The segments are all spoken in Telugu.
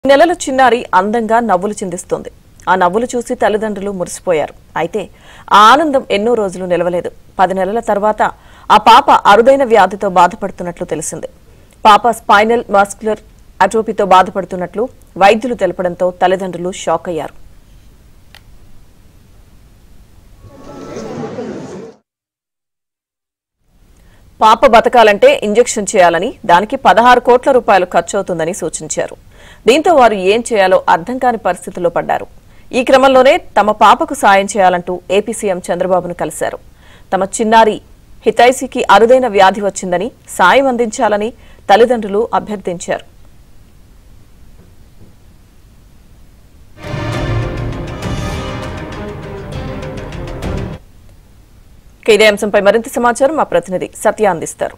నెలల చిన్నారి అందంగా నవ్వులు చిందిస్తోంది ఆ నవ్వులు చూసి తల్లిదండ్రులు మురిసిపోయారు అయితే ఆ ఆనందం ఎన్నో రోజులు నిలవలేదు పది నెలల తర్వాత ఆ పాప అరుదైన వ్యాధితో బాధపడుతున్నట్లు తెలిసింది పాప స్పైనల్ మస్కులర్ అట్రోపీతో బాధపడుతున్నట్లు వైద్యులు తెలపడంతో తల్లిదండ్రులు షాక్ అయ్యారు పాప బతకాలంటే ఇంజెక్షన్ చేయాలని దానికి పదహారు కోట్ల రూపాయలు ఖర్చవుతుందని సూచించారు దీంతో వారు ఏం చేయాలో అర్థం కాని పరిస్థితుల్లో పడ్డారు ఈ క్రమంలోనే తమ పాపకు సాయం చేయాలంటూ ఏపీ సీఎం చంద్రబాబును కలిశారు తమ చిన్నారి హితైషికి అరుదైన వ్యాధి వచ్చిందని సాయం అందించాలని తల్లిదండ్రులు అభ్యర్థించారు ఇక ఇదే అంశంపై మరింత సమాచారం మా ప్రతినిధి సత్య అందిస్తారు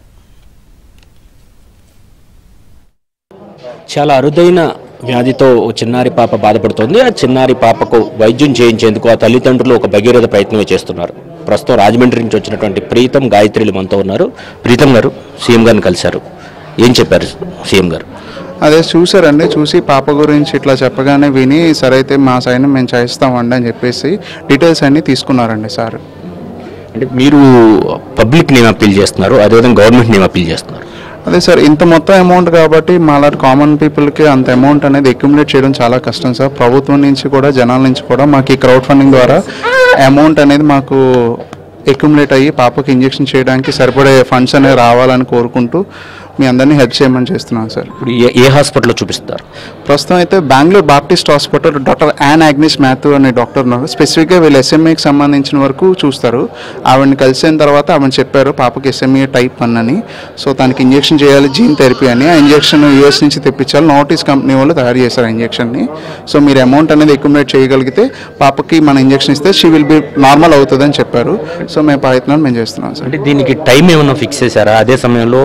చాలా అరుదైన వ్యాధితో ఓ చిన్నారి పాప బాధపడుతోంది ఆ చిన్నారి పాపకు వైద్యం చేయించేందుకు ఆ తల్లిదండ్రులు ఒక భగీరథ ప్రయత్నమే చేస్తున్నారు ప్రస్తుతం రాజమండ్రి నుంచి వచ్చినటువంటి ప్రీతం గాయత్రిలు మనతో ఉన్నారు ప్రీతం గారు సీఎం గారిని కలిశారు ఏం చెప్పారు సీఎం గారు అదే చూసారండి చూసి పాప గురించి ఇట్లా చెప్పగానే విని సరే అయితే మా సైన్ మేము చేయిస్తామండి అని చెప్పేసి డీటెయిల్స్ అన్నీ తీసుకున్నారండి సార్ అంటే మీరు పబ్లిక్ నేమ్ అప్పీల్ చేస్తున్నారు అదేవిధంగా గవర్నమెంట్ నేమ్ అప్పీల్ చేస్తున్నారు అదే సార్ ఇంత మొత్తం అమౌంట్ కాబట్టి మాలాంటి కామన్ పీపుల్కి అంత అమౌంట్ అనేది అక్యుములేట్ చేయడం చాలా కష్టం సార్ ప్రభుత్వం నుంచి కూడా జనాల నుంచి కూడా మాకు ఈ క్రౌడ్ ఫండింగ్ ద్వారా అమౌంట్ అనేది మాకు అక్యుములేట్ అయ్యి పాపకి ఇంజెక్షన్ చేయడానికి సరిపడే ఫండ్స్ అనేవి రావాలని కోరుకుంటూ మీ అందరినీ హెల్ప్ చేయమని చేస్తున్నాను సార్ ఇప్పుడు ఏ ఏ హాస్పిటల్లో చూపిస్తారు ప్రస్తుతం అయితే Bengaluru Baptist hospital doctor Ann Agnes Mathew అనే డాక్టర్ ఉన్నారు స్పెసిఫిక్గా వీళ్ళు ఎస్ఎంఏకి సంబంధించిన వరకు చూస్తారు ఆవిడని కలిసిన తర్వాత ఆవిడ చెప్పారు పాపకి ఎస్ఎంఏ టైప్ వన్ అని సో దానికి ఇంజెక్షన్ చేయాలి జీన్ థెరపీ అని ఆ ఇంజెక్షన్ యూఎస్ నుంచి తెప్పించాలి నోటీస్ కంపెనీ వాళ్ళు తయారు చేశారు ఆ ఇంజెక్షన్ని సో మీరు అమౌంట్ అనేది అక్యుములేట్ చేయగలిగితే పాపకి మన ఇంజెక్షన్ ఇస్తే షీ విల్ బి నార్మల్ అవుతుందని చెప్పారు సో మేము ప్రయత్నాలు మేము చేస్తున్నాం సార్ అంటే దీనికి టైం ఏమన్నా ఫిక్స్ చేశారా అదే సమయంలో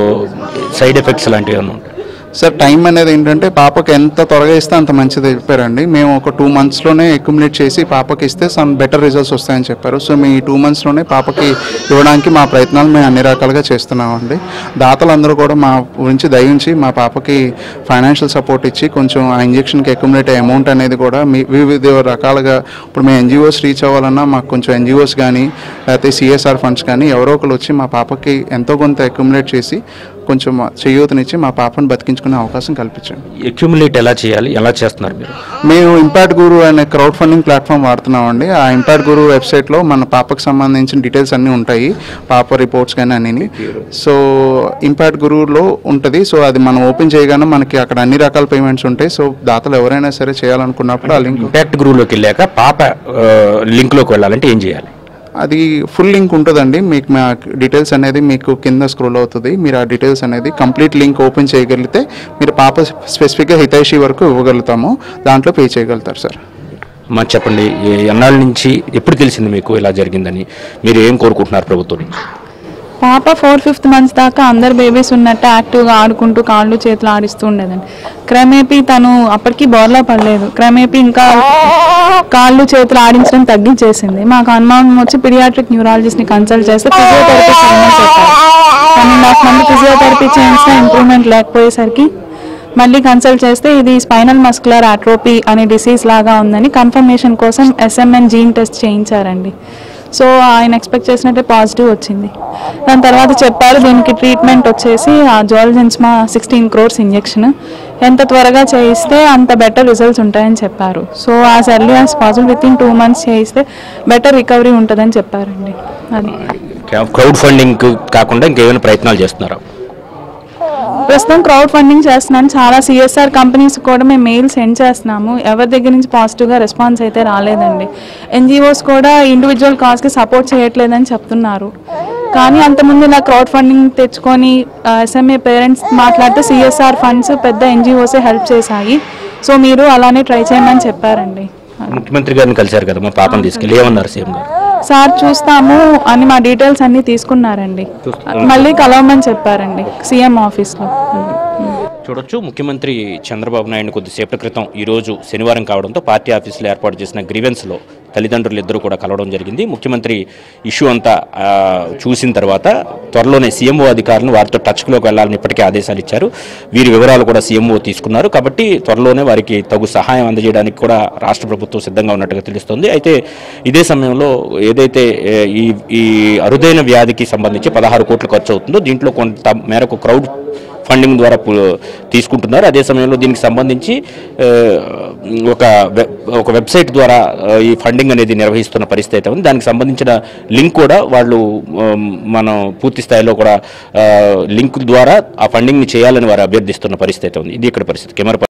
సైడ్ ఎఫెక్ట్స్ లాంటివి ఏమన్నా ఉంటాయి సార్ టైం అనేది ఏంటంటే పాపకి ఎంత త్వరగా ఇస్తే అంత మంచిది చెప్పారండి మేము ఒక టూ మంత్స్లోనే అక్యుములేట్ చేసి పాపకి ఇస్తే సమ్ బెటర్ రిజల్ట్స్ వస్తాయని చెప్పారు సో మీ టూ మంత్స్లోనే పాపకి ఇవ్వడానికి మా ప్రయత్నాలు మేము అన్ని రకాలుగా చేస్తున్నామండి దాతలందరూ కూడా మా గురించి దయించి మా పాపకి ఫైనాన్షియల్ సపోర్ట్ ఇచ్చి కొంచెం ఆ ఇంజెక్షన్కి అక్యుములేట్ అయ్యే అమౌంట్ అనేది కూడా మీ వివిధ రకాలుగా ఇప్పుడు మేము ఎన్జిఓస్ రీచ్ అవ్వాలన్నా మాకు కొంచెం ఎన్జిఓస్ కానీ లేకపోతే సిఎస్ఆర్ ఫండ్స్ కానీ ఎవరో ఒకరు వచ్చి మా పాపకి ఎంతో కొంత అక్యుములేట్ చేసి కొంచెం చేయూతనిచ్చి మా పాపను బతికించుకునే అవకాశం కల్పించండి అక్యుములేట్ ఎలా చేయాలి ఎలా చేస్తున్నారు మీరు మేము ఇంపాక్ట్ గురు అనే క్రౌడ్ ఫండింగ్ ప్లాట్ఫామ్ వాడుతున్నామండి ఆ ఇంపాక్ట్ గురు వెబ్సైట్లో మన పాపకు సంబంధించిన డీటెయిల్స్ అన్నీ ఉంటాయి పాప రిపోర్ట్స్ కానీ అన్నీ సో ఇంపాక్ట్ గురువులో ఉంటుంది సో అది మనం ఓపెన్ చేయగానే మనకి అక్కడ అన్ని రకాల పేమెంట్స్ ఉంటాయి సో దాతలు ఎవరైనా సరే చేయాలనుకున్నప్పుడు ఆ లింక్ ఇంపాక్ట్ గ్రూప్లోకి వెళ్ళాక పాప లింక్లోకి వెళ్ళాలంటే ఏం చేయాలి అది ఫుల్ లింక్ ఉంటుందండి మీకు మా డీటెయిల్స్ అనేది మీకు కింద స్క్రోల్ అవుతుంది మీరు ఆ డీటెయిల్స్ అనేది కంప్లీట్ లింక్ ఓపెన్ చేయగలిగితే మీరు పాప స్పెసిఫిక్గా హితైషి వరకు ఇవ్వగలుగుతాము దాంట్లో పే చేయగలుగుతారు సార్ మాకు చెప్పండి ఏ- ఎన్నాళ్ళ నుంచి ఎప్పుడు తెలిసింది మీకు ఇలా జరిగిందని మీరు ఏం కోరుకుంటున్నారు ప్రభుత్వం నుంచి పాప ఫోర్ ఫిఫ్త్ మంత్స్ దాకా అందరు బేబీస్ ఉన్నట్టు యాక్టివ్గా ఆడుకుంటూ కాళ్ళు చేతులు ఆడిస్తూ ఉండేదండి క్రమేపీ తను అప్పటికి బోర్లా పడలేదు క్రమేపీ ఇంకా కాళ్ళు చేతులు ఆడించడం తగ్గించేసింది మాకు అనుమానం వచ్చి పిడియాట్రిక్ న్యూరాలజిస్ట్ని కన్సల్ట్ చేస్తే ఫిజియోథెరపీ చేయమని చెప్పారు one and half month physiotherapy చేయించిన ఇంప్రూవ్మెంట్ లేకపోయేసరికి మళ్ళీ కన్సల్ట్ చేస్తే ఇది స్పైనల్ మస్కులర్ ఆట్రోపీ అనే డిసీజ్ లాగా ఉందని కన్ఫర్మేషన్ కోసం ఎస్ఎంఎన్ జీన్ టెస్ట్ చేయించారండి సో ఆయన ఎక్స్పెక్ట్ చేసినట్టే పాజిటివ్ వచ్చింది దాని తర్వాత చెప్పారు దీనికి ట్రీట్మెంట్ వచ్చేసి ఆ జోల్జెన్స్మా సిక్స్టీన్ క్రోర్స్ ఇంజెక్షన్ ఎంత త్వరగా చేయిస్తే అంత బెటర్ రిజల్ట్స్ ఉంటాయని చెప్పారు so as early as possible with in two months చేయిస్తే బెటర్ రికవరీ ఉంటుందని చెప్పారండి అది క్రౌడ్ ఫండింగ్ కాకుండా ఇంకేమైనా ప్రయత్నాలు చేస్తున్నారా ప్రస్తుతం క్రౌడ్ ఫండింగ్ చేస్తున్నాను చాలా సిఎస్ఆర్ కంపెనీస్ కూడా మేము మెయిల్ సెండ్ చేస్తున్నాము ఎవరి దగ్గర నుంచి పాజిటివ్గా రెస్పాన్స్ అయితే రాలేదండి ఎన్జిఓస్ కూడా ఇండివిజువల్ కాజ్కి సపోర్ట్ చేయట్లేదని చెప్తున్నారు కానీ అంతకుముందు ఇలా క్రౌడ్ ఫండింగ్ తెచ్చుకొని ఎస్ఎంఏ పేరెంట్స్ మాట్లాడితే సిఎస్ఆర్ ఫండ్స్ పెద్ద ఎన్జిఓసే హెల్ప్ చేశాయి సో మీరు అలానే ట్రై చేయమని చెప్పారండి ముఖ్యమంత్రి గారిని కలిశారు కదా మా పాపను తీసుకెళ్ళి ఏమన్నారు సీఎం గారు సార్ చూస్తాము అని మా డీటెయిల్స్ అన్నీ తీసుకున్నారండి మళ్ళీ కలవమని చెప్పారండి సీఎం ఆఫీస్లో చూడొచ్చు ముఖ్యమంత్రి చంద్రబాబు నాయుడు కొద్దిసేపటి క్రితం ఈరోజు శనివారం కావడంతో పార్టీ ఆఫీసులో ఏర్పాటు చేసిన గ్రీవెన్స్లో తల్లిదండ్రులు ఇద్దరు కూడా కలవడం జరిగింది ముఖ్యమంత్రి ఇష్యూ అంతా ఆ, చూసిన తర్వాత త్వరలోనే సీఎంఓ అధికారులను వారితో టచ్లోకి వెళ్లాలని ఇప్పటికే ఆదేశాలు ఇచ్చారు వీరి వివరాలు కూడా సీఎంఓ తీసుకున్నారు కాబట్టి త్వరలోనే వారికి తగు సహాయం అందజేయడానికి కూడా రాష్ట్ర ప్రభుత్వం సిద్ధంగా ఉన్నట్టుగా తెలుస్తోంది అయితే ఇదే సమయంలో ఏదైతే ఏ, ఈ ఈ అరుదైన వ్యాధికి సంబంధించి పదహారు కోట్లు ఖర్చు అవుతుందో దీంట్లో కొంత మేరకు క్రౌడ్ ఫండింగ్ ద్వారా పు- తీసుకుంటున్నారు అదే సమయంలో దీనికి సంబంధించి ఆ, ఒక వెబ్ ఒక వెబ్సైట్ ద్వారా ఆ, ఈ ఫండింగ్ అనేది నిర్వహిస్తున్న పరిస్థితి అయితే ఉంది దానికి సంబంధించిన లింక్ కూడా వాళ్ళు ఆ, మనం పూర్తి స్థాయిలో కూడా లింక్ ద్వారా ఆ ఫండింగ్ని చేయాలని వారు అభ్యర్థిస్తున్న పరిస్థితి అయితే ఉంది ఇది ఇక్కడ పరిస్థితి కెమెరా